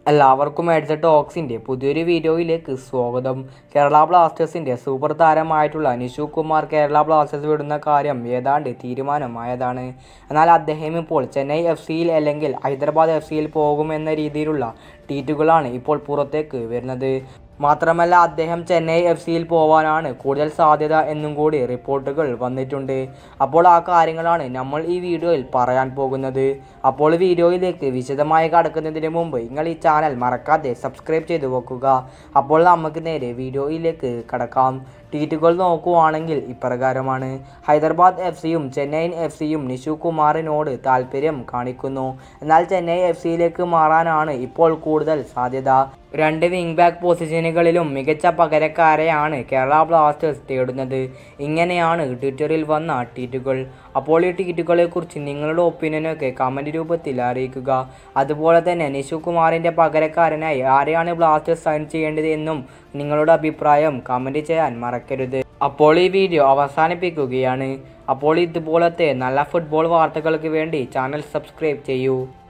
എല്ലാവർക്കും എഡ്ജ ടോക്സിൻ്റെ പുതിയൊരു വീഡിയോയിലേക്ക് സ്വാഗതം കേരള ബ്ലാസ്റ്റേഴ്സിൻ്റെ സൂപ്പർ താരമായിട്ടുള്ള നിഷു കുമാർ കേരള ബ്ലാസ്റ്റേഴ്സ് വിടുന്ന കാര്യം ഏതാണ്ട് തീരുമാനമായതാണ് എന്നാൽ അദ്ദേഹം ഇപ്പോൾ ചെന്നൈ എഫ് സിയിൽ അല്ലെങ്കിൽ ഹൈദരാബാദ് എഫ് സിയിൽ പോകുമെന്ന രീതിയിലുള്ള ട്വീറ്റുകളാണ് ഇപ്പോൾ പുറത്തേക്ക് വരുന്നത് മാത്രമല്ല അദ്ദേഹം ചെന്നൈ എഫ് സിയിൽ പോവാനാണ് കൂടുതൽ സാധ്യത എന്നും കൂടി റിപ്പോർട്ടുകൾ വന്നിട്ടുണ്ട് അപ്പോൾ ആ കാര്യങ്ങളാണ് നമ്മൾ ഈ വീഡിയോയിൽ പറയാൻ പോകുന്നത് അപ്പോൾ വീഡിയോയിലേക്ക് വിശദമായി കടക്കുന്നതിന് മുമ്പ് നിങ്ങൾ ഈ ചാനൽ മറക്കാതെ സബ്സ്ക്രൈബ് ചെയ്തു വെക്കുക അപ്പോൾ നമുക്ക് നേരെ വീഡിയോയിലേക്ക് കടക്കാം ട്വീറ്റുകൾ നോക്കുവാണെങ്കിൽ ഇപ്രകാരമാണ് ഹൈദരാബാദ് എഫ് സിയും ചെന്നൈയിൻ എഫ് സിയും നിഷു കുമാറിനോട് താല്പര്യം കാണിക്കുന്നു എന്നാൽ ചെന്നൈ എഫ് സിയിലേക്ക് മാറാനാണ് ഇപ്പോൾ കൂടുതൽ സാധ്യത രണ്ട് വിങ് ബാക്ക് പൊസിഷനുകളിലും മികച്ച പകരക്കാരെയാണ് കേരള ബ്ലാസ്റ്റേഴ്സ് തേടുന്നത് ഇങ്ങനെയാണ് ട്വിറ്ററിൽ വന്ന ട്വീറ്റുകൾ അപ്പോൾ ഈ ട്വീറ്റുകളെക്കുറിച്ച് നിങ്ങളുടെ ഒപ്പീനിയനൊക്കെ കമൻറ്റ് രൂപത്തിൽ അറിയിക്കുക അതുപോലെ തന്നെ നിഷു കുമാറിൻ്റെ പകരക്കാരനായി ആരെയാണ് ബ്ലാസ്റ്റേഴ്സ് സൈൻ ചെയ്യേണ്ടത് എന്നും നിങ്ങളുടെ അഭിപ്രായം കമൻറ്റ് ചെയ്യാൻ മറക്കരുത് അപ്പോൾ ഈ വീഡിയോ അവസാനിപ്പിക്കുകയാണ് അപ്പോൾ ഇതുപോലത്തെ നല്ല ഫുട്ബോൾ വാർത്തകൾക്ക് വേണ്ടി ചാനൽ സബ്സ്ക്രൈബ് ചെയ്യൂ